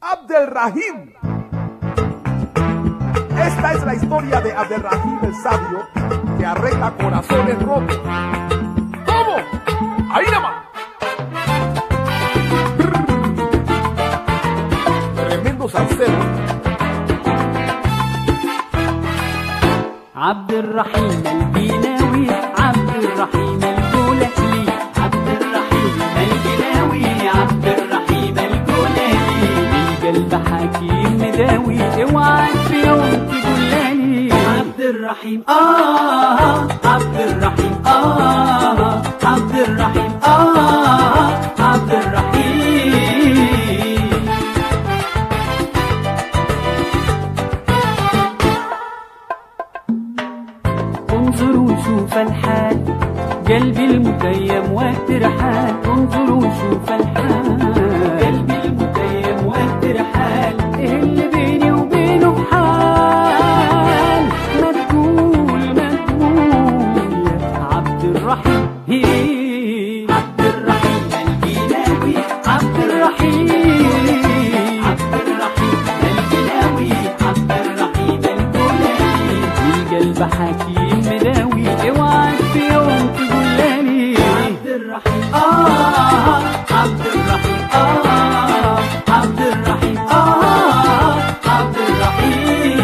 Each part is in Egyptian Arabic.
Abdelrahim. Esta es la historia de Abdelrahim el sabio que arregla corazones rotos. ¿Cómo? Ahí nada más. Tremendo salsero. عبد الرحيم البيناوي عبد الرحيم الجولاني عبد الرحيم البيناوي عبد الرحيم الجولاني القلب حكيم مداوي اوعى في يوم تقولاني عبد الرحيم آه عبد الرحيم آه عبد الرحيم آه عبد الرحيم انظر وشوف الحال قلبي المتيم والترحال انظر وشوف الحال قلبي المتيم والترحال إيه اللي بيني وبينه حال ما تقول ما تقول يا عبد الرحيم عبد الرحيم الجلاوي عبد الرحيم عبد الرحيم الجلاوي عبد الرحيم الجولاني القلب حكيم مداوي اوعى في يوم تقولاني عبد الرحيم اه عبد الرحيم اه عبد الرحيم اه عبد الرحيم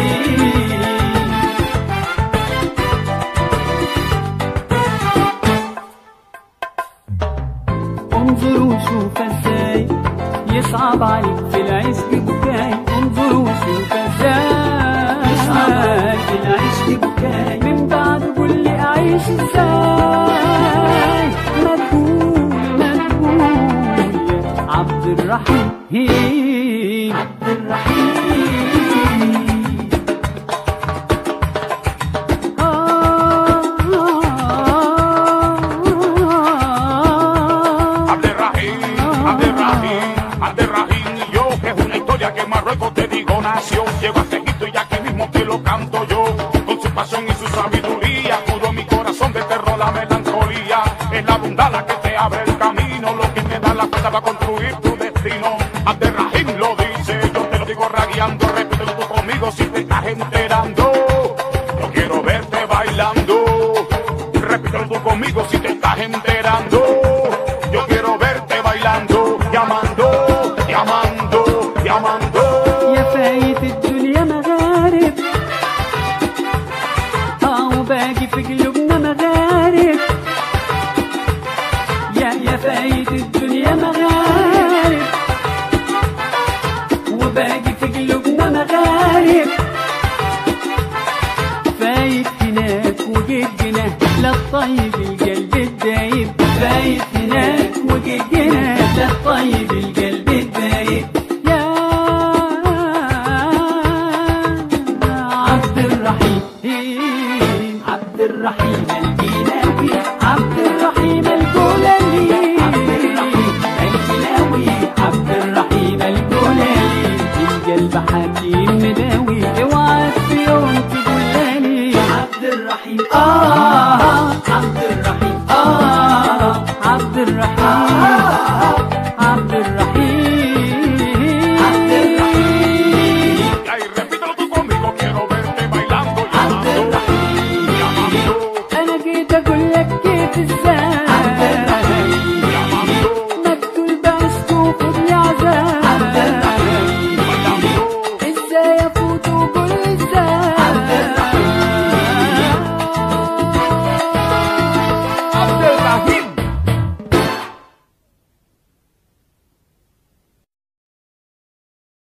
انظر وشوف ازاي يصعب عليك في العشق بكاي انظر وشوف ازاي يصعب عليك في العشق بكاي من بعد قول لي اعيش ازاي ما تقول ما تقول يا عبد الرحيم عبد الرحيم آه Abderrahim, Abderrahim, Abderrahim y yo, que es una historia que en Marruecos te digo nació. Llego a Egipto y aquí mismo te lo canto yo. Con su pasión y su sabiduría, curó mi corazón de terror la melancolía. Es la bondad la que te abre el camino, lo que te da la fuerza para construir tu destino. Abderrahim lo dice, yo te lo digo ragueando, repítelo tú conmigo si te estás enterando. Yo quiero verte bailando. Repítelo tú conmigo si te estás enterando. Yo quiero verte bailando, llamando, llamando, llamando. يا فايت الدنيا مغارب اه وباقي في قلوبنا مغارب يا يا فايت الدنيا مغارب وباقي في قلوبنا مغارب فايت هناك وجدنا للطيب القلب الدايب فايت هناك وجدنا للطيب القلب الدايب يا عبد الرحيم عبد الرحيم الجلاوي عبد الرحيم الجولاني عبد الرحيم الجلاوي عبد الرحيم الجولاني القلب حكيم مداوي اوعى في يوم تقولاني عبد الرحيم اه عبد الرحيم اه عبد الرحيم